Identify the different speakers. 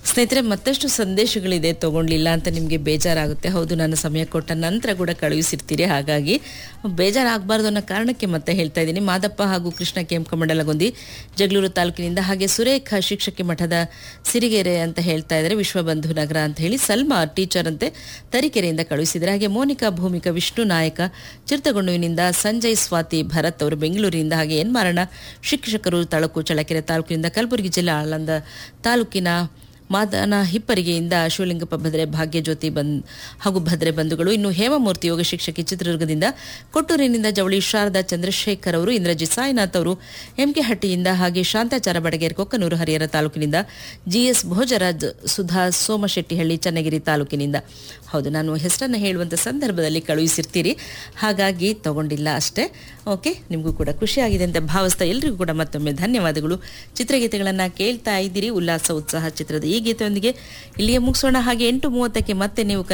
Speaker 1: ಸ್ನೇಹಿತರೆ ಮತ್ತಷ್ಟು ಸಂದೇಶಗಳಿದೆ ತಗೊಂಡ್ಲಿಲ್ಲ ಅಂತ ನಿಮಗೆ ಬೇಜಾರಾಗುತ್ತೆ ಹೌದು ನಾನು ಸಮಯ ಕೊಟ್ಟ ನಂತರ ಕೂಡ ಕಳುಹಿಸಿರ್ತೀರಿ ಹಾಗಾಗಿ ಬೇಜಾರಾಗಬಾರ್ದು ಅನ್ನೋ ಕಾರಣಕ್ಕೆ ಮತ್ತೆ ಹೇಳ್ತಾ ಇದ್ದೀನಿ ಮಾದಪ್ಪ ಹಾಗೂ ಕೃಷ್ಣ ಕೆಂಪಕಮಂಡಲಗೊಂದಿ ಜಗಳೂರು ತಾಲೂಕಿನಿಂದ ಹಾಗೆ ಸುರೇಖ ಶಿಕ್ಷಕಿ ಮಠದ ಸಿರಿಗೆರೆ ಅಂತ ಹೇಳ್ತಾ ಇದ್ದಾರೆ ವಿಶ್ವಬಂಧು ನಗರ ಅಂತ ಹೇಳಿ ಸಲ್ಮಾ ಟೀಚರ್ ಅಂತೆ ತರೀಕೆರೆಯಿಂದ ಕಳುಹಿಸಿದ್ದಾರೆ ಹಾಗೆ ಮೋನಿಕಾ ಭೂಮಿಕಾ ವಿಷ್ಣು ನಾಯಕ ಚಿರತಗೊಂಡುವಿನಿಂದ ಸಂಜಯ್ ಸ್ವಾತಿ ಭರತ್ ಅವರು ಬೆಂಗಳೂರಿನಿಂದ ಹಾಗೆ ಎನ್ ಮಾರಣ ಶಿಕ್ಷಕರು ತಳಕು ಚಳ್ಳಕೆರೆ ತಾಲೂಕಿನಿಂದ ಕಲಬುರಗಿ ಜಿಲ್ಲಾ ಆಳಂದ ತಾಲೂಕಿನ ಮಾದನ ಹಿಪ್ಪರಿಗೆಯಿಂದ ಶಿವಲಿಂಗಪ್ಪ ಭದ್ರೆ ಭಾಗ್ಯಜ್ಯೋತಿ ಬಂದ್ ಹಾಗೂ ಭದ್ರೆ ಬಂಧುಗಳು ಇನ್ನು ಹೇಮಮೂರ್ತಿ ಯೋಗ ಶಿಕ್ಷಕಿ ಚಿತ್ರದುರ್ಗದಿಂದ ಕೊಟ್ಟೂರಿನಿಂದ ಜವಳಿ ಶಾರದಾ ಚಂದ್ರಶೇಖರ್ ಅವರು ಇಂದ್ರಜಿತ್ ಸಾಯಿನಾಥ್ ಅವರು ಎಂಕೆ ಹಟ್ಟಿಯಿಂದ ಹಾಗೆ ಶಾಂತಾಚಾರ ಬಡಗೇರ್ ಕೊಕ್ಕನೂರು ಹರಿಹರ ತಾಲೂಕಿನಿಂದ ಜಿಎಸ್ ಭೋಜರಾಜ್ ಸುಧಾ ಸೋಮಶೆಟ್ಟಿಹಳ್ಳಿ ಚನ್ನಗಿರಿ ತಾಲೂಕಿನಿಂದ ಹೌದು ನಾನು ಹೆಸರನ್ನು ಹೇಳುವಂಥ ಸಂದರ್ಭದಲ್ಲಿ ಕಳುಹಿಸಿರ್ತೀರಿ ಹಾಗಾಗಿ ತಗೊಂಡಿಲ್ಲ ಅಷ್ಟೇ ಓಕೆ ನಿಮಗೂ ಕೂಡ ಖುಷಿಯಾಗಿದೆ ಅಂತ ಭಾವಿಸ್ತಾ ಎಲ್ರಿಗೂ ಕೂಡ ಮತ್ತೊಮ್ಮೆ ಧನ್ಯವಾದಗಳು ಚಿತ್ರಗೀತೆಗಳನ್ನು ಕೇಳ್ತಾ ಇದ್ದೀರಿ ಉಲ್ಲಾಸ ಉತ್ಸಾಹ ಚಿತ್ರದ ಈ ಗೀತೆಯೊಂದಿಗೆ ಇಲ್ಲಿಯೇ ಮುಗಿಸೋಣ ಹಾಗೆ ಎಂಟು ಮೂವತ್ತಕ್ಕೆ ಮತ್ತೆ ನೀವು